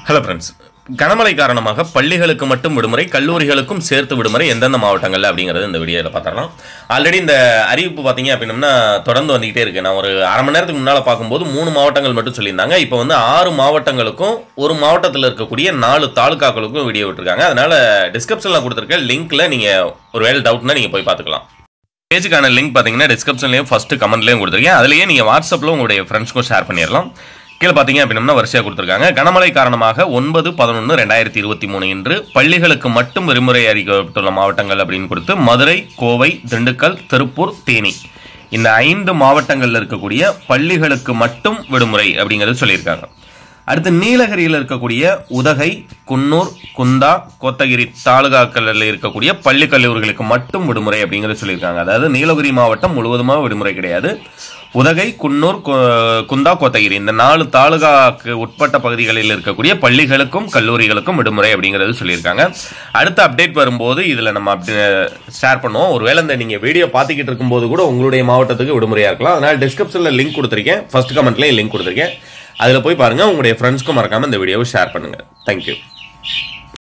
hello friends கனமழை காரணமாக பள்ளிகளுக்கு மட்டும் விடுமுறை கல்லூரிகளுக்கும் சேர்த்து விடுமுறை எந்தெந்த மாவட்டங்கள்ல அப்படிங்கிறது இந்த வீடியோவில் பார்த்துடலாம் ஆல்ரெடி இந்த அறிவிப்பு பார்த்தீங்க அப்படின்னம்னா தொடர்ந்து வந்துகிட்டே இருக்கு நான் ஒரு அரை மணி நேரத்துக்கு முன்னால் பார்க்கும்போது மூணு மாவட்டங்கள் மட்டும் சொல்லியிருந்தாங்க இப்போ வந்து ஆறு மாவட்டங்களுக்கும் ஒரு மாவட்டத்தில் இருக்கக்கூடிய நாலு தாலுக்காக்களுக்கும் வீடியோ விட்டுருக்காங்க அதனால டிஸ்கிரிப்ஷனில் கொடுத்துருக்க லிங்க்ல நீங்கள் ஒரு வேலை டவுட்னா நீங்கள் போய் பார்த்துக்கலாம் பேஜுக்கான லிங்க் பார்த்தீங்கன்னா டிஸ்கிரிப்ஷன்லேயும் ஃபர்ஸ்ட் கமெண்ட்லேயும் கொடுத்துருக்கேன் அதுலேயே நீங்கள் வாட்ஸ்அப்பில் உங்களுடைய ஃப்ரெண்ட்ஸ்க்கும் ஷேர் பண்ணிடலாம் கீழே பார்த்தீங்க அப்படின்னா வரிசையாக கொடுத்துருக்காங்க கனமழை காரணமாக ஒன்பது பதினொன்று ரெண்டாயிரத்தி இருபத்தி மூணு இன்று பள்ளிகளுக்கு மட்டும் விடுமுறை அறிவிக்கப்பட்டுள்ள மாவட்டங்கள் அப்படின்னு கொடுத்து மதுரை கோவை திண்டுக்கல் திருப்பூர் தேனி இந்த ஐந்து மாவட்டங்களில் இருக்கக்கூடிய பள்ளிகளுக்கு மட்டும் விடுமுறை அப்படிங்கிறது சொல்லியிருக்காங்க அடுத்து நீலகிரியில் இருக்கக்கூடிய உதகை குன்னூர் குந்தா கோத்தகிரி தாலுகாக்களில் இருக்கக்கூடிய பள்ளி கல்லூரிகளுக்கு மட்டும் விடுமுறை அப்படிங்கிறது சொல்லியிருக்காங்க அதாவது நீலகிரி மாவட்டம் முழுவதுமாக விடுமுறை கிடையாது உதகை குன்னூர் கு- குந்தா கோத்தகிரி இந்த நாலு தாலுகாக்கு உட்பட்ட பகுதிகளில் இருக்கக்கூடிய பள்ளிகளுக்கும் கல்லூரிகளுக்கும் விடுமுறை அப்படிங்கிறது சொல்லியிருக்காங்க அடுத்த அப்டேட் வரும்போது இதில் நம்ம ஷேர் பண்ணுவோம் ஒருவேளை இந்த நீங்கள் வீடியோ பார்த்துக்கிட்டு இருக்கும்போது கூட உங்களுடைய மாவட்டத்துக்கு விடுமுறையாக இருக்கலாம் அதனால் டிஸ்கிரிப்ஷனில் லிங்க் கொடுத்துருக்கேன் ஃபர்ஸ்ட் கமெண்ட்லேயும் லிங்க் கொடுத்துருக்கேன் அதில் போய் பாருங்கள் உங்களுடைய ஃப்ரெண்ட்ஸ்க்கும் மறக்காமல் இந்த வீடியோவை ஷேர் பண்ணுங்கள் தேங்க்யூ